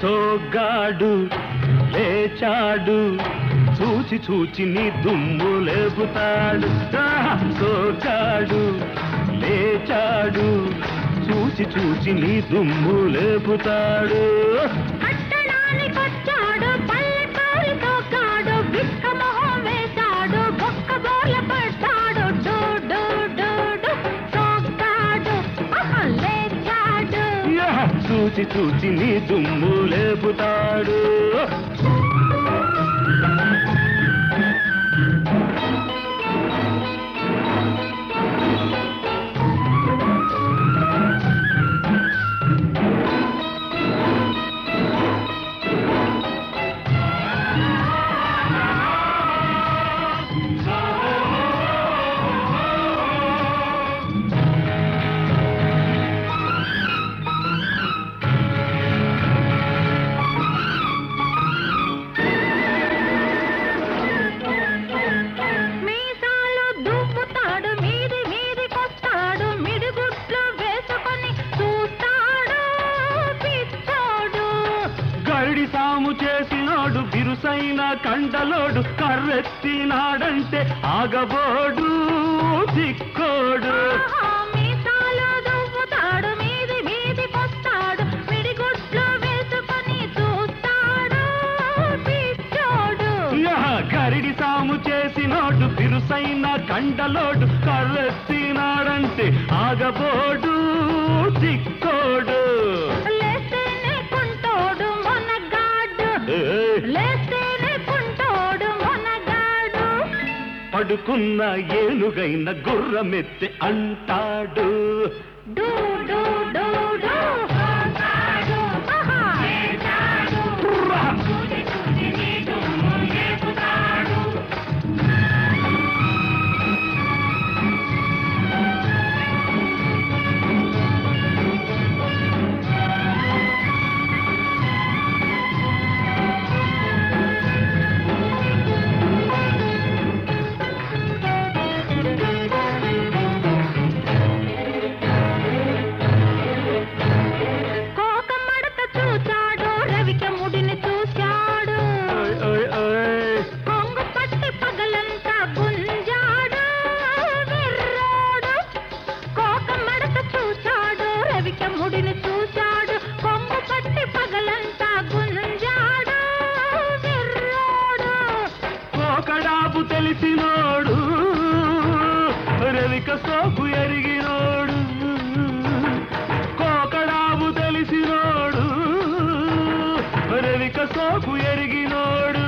సోగాడు లేచాడు చూచి చూచి నీ దుమ్ము లేపుతాడు ఆహా! సోగాడు లేచాడు చూచి చూచి నీ దుమ్ము లేపుతాడు పట్టణానికొచ్చాడు పల్లెటూరితో కాడు బిక్క మొహం వేశాడు బొక్క బోర్ల పడ్డాడు డూ డూ డూ డూ సోగ్గాడు ఆహా, లేచాడు యా! చూచి చూచి నీ దుమ్ము లేపుతాడు మీసాలు దువ్వుతాడు మీది మీదికొస్తాడు మిడిగుడ్లు వేసుకొని చూస్తాడు పిచ్చోడు గరిడి సాము చేసినోడు బిరుసైన కండలోడు కర్రెత్తినాడంటే ఆగబోడు దిక్కోడు ఆహా, మీసాలు దువ్వుతాడు మీది మీదికొస్తాడు మిడిగుడ్లు వేసుకొని చూస్తాడు పిచ్చోడు యా! గరిడి సాము చేసినోడు బిరుసైన కండలోడు కర్రెత్తినాడంటే ఆగబోడు దిక్కోడు లేస్తేనే కుంటోడు మొనగాడు ఏయ్! లేస్తేనే కుంటోడు మొనగాడు పడుకున్న ఏనుగైన గుర్రమెత్తి అంటాడు డూ డూ డూ డూ ఆహా. కోక మడత చూచాడు రవిక ముడిని చూశాడు ఓయ్, ఓయ్, ఓయ్. కొంగు పట్టి పగలంతా గుంజాడు వెర్రోడు కోక మడత చూచాడు రవిక ముడిని చూశాడు కొంగు పట్టి పగలంతా గుంజాడు వెర్రోడు కోకడాపు తెలిసినోడు రవిక సోకు ఎరిగినోడు కోకడాపు తెలిసినోడు రవిక సోకు ఎరిగినోడు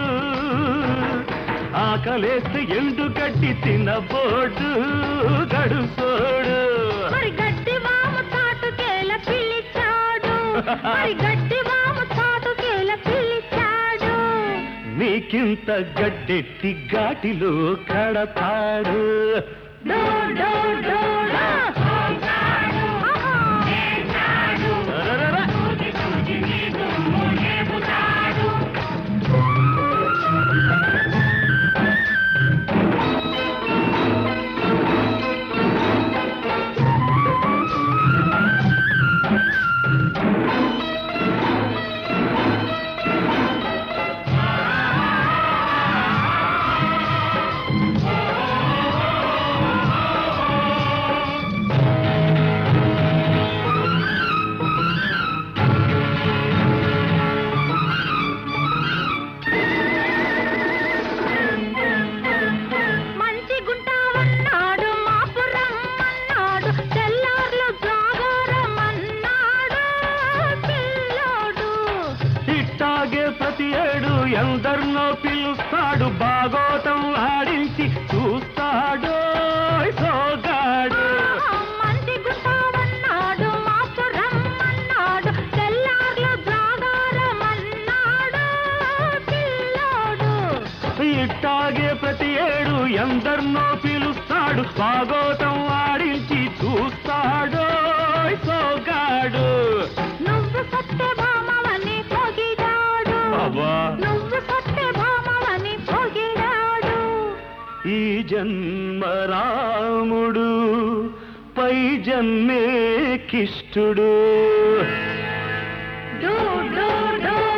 ఆకలేస్తే ఎండు కట్టి తినబోడు గడుసోడు మరి గడ్డి వాము తాటుకేల పిలిచాడు మరి గడ్డి వాము తాటుకేల పిలిచాడు నీకింత గడ్డెట్టి ఘాటిలో కడతాడు డో డో డో డో. ఆహా. అరరర. మంచి గుంటావన్నాడు మాపురం అన్నాడు తెల్లార్లు జాగారమన్నాడు పిల్లోడు ఇట్టాగే ప్రతి ఏడు ఎందరినో పిలుస్తాడు బాగోతం ఆడించి చూస్తాడు సోగాడు మంచి గుంటావన్నాడు మాపురం అన్నాడు తెల్లార్లు జాగారమన్నాడు పిల్లోడు ఇట్టాగే ప్రతి ఏడు ఎందరినో పిలుస్తాడు బాగోతం ఆడించి చూస్తాడు సోగాడు నువ్వు సత్యభామవని పొగిడాడు అబ్బా. నువ్వు సత్యభామవని పొగిడాడు ఈ జన్మ రాముడు పై జన్మే కిష్టుడు డూ డూ డూ